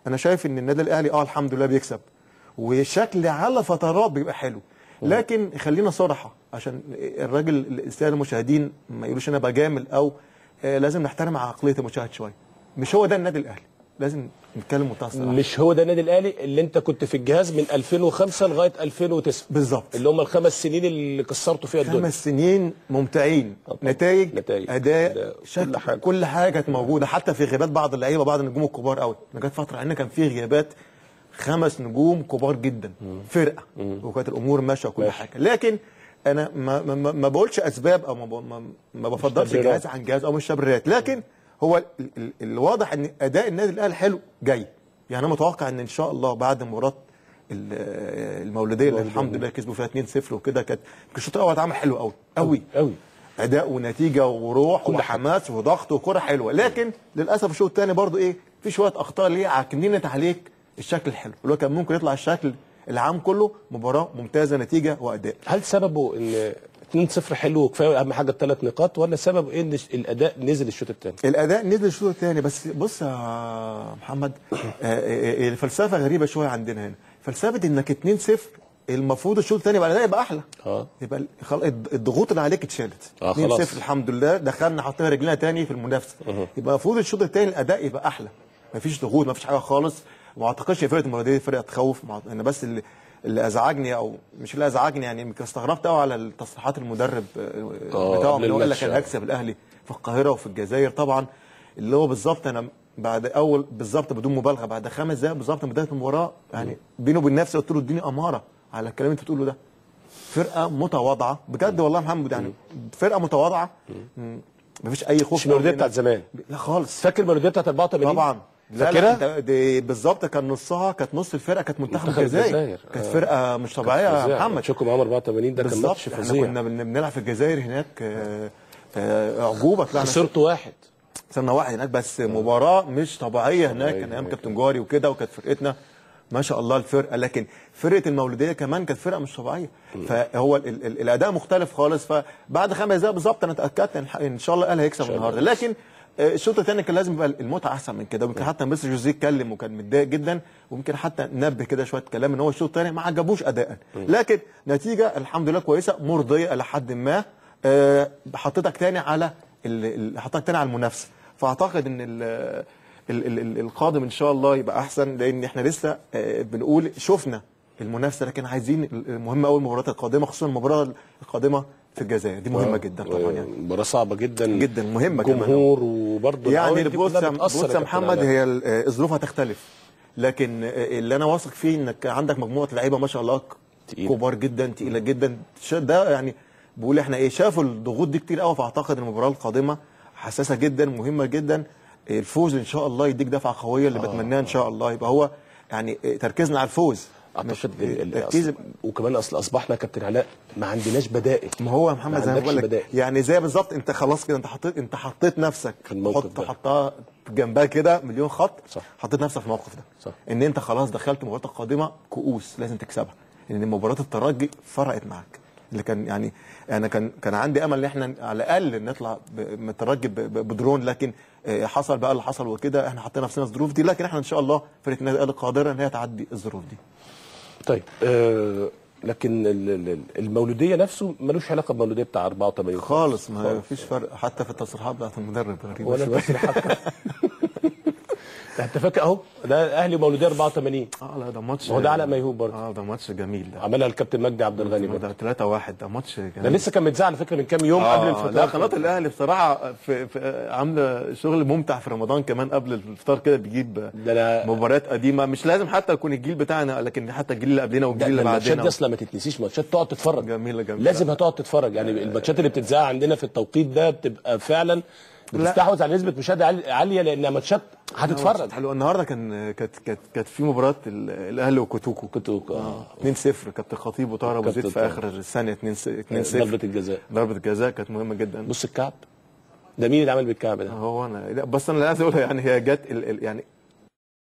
انا شايف ان النادي الاهلي اه الحمد لله بيكسب وشكل على فترات بيبقى حلو لكن خلينا صراحه عشان الراجل الساده المشاهدين ما يقولوش انا بجامل او آه لازم نحترم عقليه المشاهد شويه مش هو ده النادي الاهلي لازم نتكلم منتهى الصراحه مش هو ده النادي الاهلي اللي انت كنت في الجهاز من 2005 لغايه 2009 بالظبط اللي هم الخمس سنين اللي كسرتوا فيها الدنيا خمس سنين ممتعين طبعاً. نتائج نتائج. اداء ده شكل كل حاجة. كل حاجه كانت موجوده حتى في غيابات بعض اللعيبه بعض النجوم الكبار قوي انا جت فتره عندنا كان في غيابات خمس نجوم كبار جدا فرقه وكانت الامور ماشيه وكل ماشي. حاجه لكن انا ما ما, ما- ما بقولش اسباب او ما, ب- ما, ما بفضلش تبريرات. جهاز عن جهاز او مش تبريرات لكن هو ال- ال- الواضح ان اداء النادي الاهلي حلو جاي يعني انا متوقع ان ان شاء الله بعد مباراه ال- المولوديه اللي الحمد لله كسبوا فيها 2-0 وكده كانت كان الشوط الاول اتعمل حلو قوي قوي قوي اداء ونتيجه وروح كل وحماس وضغط وكره حلوه لكن للاسف الشوط الثاني برضو ايه في شويه اخطاء ليه عاكنينت عليك الشكل الحلو اللي هو كان ممكن يطلع الشكل العام كله مباراه ممتازه نتيجه واداء هل سببه ان 2-0 حلو وكفايه اهم حاجه الثلاث نقاط ولا سبب ان الاداء نزل الشوط الثاني؟ الاداء نزل الشوط الثاني بس بص يا محمد آه، آه، آه، الفلسفه غريبه شويه عندنا هنا فلسفه انك 2-0 المفروض الشوط الثاني بعد ده يبقى احلى اه يبقى ال- خل- الض- الضغوط اللي عليك اتشالت آه، 2-0 خلاص. الحمد لله دخلنا حطينا رجلنا تاني في المنافسه يبقى المفروض الشوط الثاني الاداء يبقى احلى مفيش ضغوط مفيش حاجه خالص ما اعتقدش إن فرقه المولوديه فرقه تخوف مع- انا بس اللي اللي ازعجني او مش اللي ازعجني يعني يمكن استغربت قوي على تصريحات المدرب آه، آه، بتاعهم قبل اللي هو قال لك الماتش، انا آه. هكسب الاهلي في القاهره وفي الجزائر طبعا اللي هو بالظبط انا بعد اول بالظبط بدون مبالغه بعد خمس دقائق بالظبط من بدايه المباراه يعني بينه وبين نفسي قلت له اديني اماره على الكلام اللي انت بتقوله ده فرقه متواضعه بجد والله يا محمد يعني فرقه متواضعه مم. مفيش اي خوف مش المولوديه أو بتاعت زمان لا خالص فاكر المولوديه بتاعت 84 طبعا لا لا فاكرها؟ ده- دي بالظبط كان نصها كانت نص الفرقه كانت منتخب منتخب الجزائر الجزائر. كانت آه. فرقه مش طبيعيه يا فظيع. محمد شوكو معمر 84 ده كان بالظبط ماتش احنا فظيع كنا بن- بنلعب في الجزائر هناك آه، آه، عجوبه طلعنا خسرتوا واحد صرنا واحد هناك بس مباراه مش طبيعيه هناك كان ايام كابتن جاري وكده وكانت فرقتنا ما شاء الله الفرقه لكن فرقه المولوديه كمان كانت فرقه مش طبيعيه فهو ال ال الاداء مختلف خالص فبعد خمس دقائق بالظبط انا اتاكدت ان, ان شاء الله الاهلي هيكسب الله. النهارده لكن آه، الشوط الثاني كان لازم يبقى المتعه احسن من كده ويمكن حتى مستر جوزيه اتكلم وكان متضايق جدا ويمكن حتى نبه كده شويه كلام ان هو الشوط الثاني ما عجبوش اداء لكن نتيجه الحمد لله كويسه مرضيه الى حد ما آه، حطيتك تاني على ال- ال- حطيتك تاني على المنافسه فاعتقد ان ال ال ال ال القادم ان شاء الله يبقى احسن لان احنا لسه آه، بنقول شفنا المنافسه لكن عايزين المهم قوي المباريات القادمه خصوصا المباراه القادمه في الجزائر دي مهمه جدا طبعا يعني مباراه صعبه جدا جدا مهمه كمان. جمهور وبرضه يعني العوامل دي بص كلها يا بتأثر بص يا كابتن محمد علاء. هي ال- آه، الظروف هتختلف لكن آه، اللي انا واثق فيه انك عندك مجموعه لعيبه ما شاء الله تقيلة. كبار جدا تقيله جدا ش- ده يعني بقول احنا ايه شافوا الضغوط دي كتير قوي فاعتقد المباراه القادمه حساسه جدا مهمه جدا الفوز ان شاء الله يديك دفعه قويه اللي بتمناها ان شاء الله يبقى هو يعني آه، تركيزنا على الفوز مش اعتقد ال- ال- تركيز أصل- وكمان اصل اصبحنا يا كابتن علاء ما عندناش بدائل ما هو يا محمد ما زي ما عندكش بقول لك بدائل. يعني زي بالظبط انت خلاص كده انت حطيت انت حطيت نفسك في الموقف حط ده. حطها جنبها كده مليون خط صح. حطيت نفسك في الموقف ده صح. ان انت خلاص دخلت المباراه القادمه كؤوس لازم تكسبها لان مباراه الترجي فرقت معاك اللي كان يعني انا كان كان عندي امل ان احنا على الاقل نطلع ب- من الترجي ب- ب- بدرون لكن آه، حصل بقى اللي حصل وكده احنا حطينا نفسنا في الظروف دي لكن احنا ان شاء الله فرقه النادي الاهلي قادره ان هي تعدي الظروف دي طيب آه لكن ال- ال- ال- المولوديه نفسه ملوش علاقه بالمولوديه بتاع 84 خالص ما خالص. فيش فرق حتى في التصريحات بتاعت المدرب غريبه ولا شوية. فاكر حتى ده انت فاكر اهو ده اهلي مولوديه 84 اه لا ده ماتش ما هو ده علاء ميهوب برضه. اه ده ماتش جميل ده عملها الكابتن مجدي عبد الغني برضه ده 3 1 ده ماتش جميل ده لسه كان متذاع على فكره من كام يوم قبل الفطار لا قناه الاهلي بصراحه في, في عامله شغل ممتع في رمضان كمان قبل الفطار كده بيجيب ده انا مباريات قديمه مش لازم حتى يكون الجيل بتاعنا لكن حتى الجيل اللي قبلنا ده والجيل اللي الماتشات دي بعدنا اصلا ما تتنسيش ماتشات تقعد تتفرج جميله جميله لازم هتقعد تتفرج يعني الماتشات اللي بتتذاع عندنا في التوقيت ده بتبقى فعلا بتستحوذ على نسبه مشاهده عال- عاليه لانها ماتشات هتتفرج حلو النهارده كان كانت كانت كانت في مباراه ال- الاهلي وكوتوكو كنت اه 2 0 كابتن خطيب وطاهر ابو زيد كابتن في طاهر. اخر الثانيه 2 2 0 ضربه الجزاء ضربه الجزاء كانت مهمه جدا بص الكعب ده مين اللي عمل بالكعب ده؟ هو انا لا بس انا اللي عايز اقولها يعني هي جت ال... ال... يعني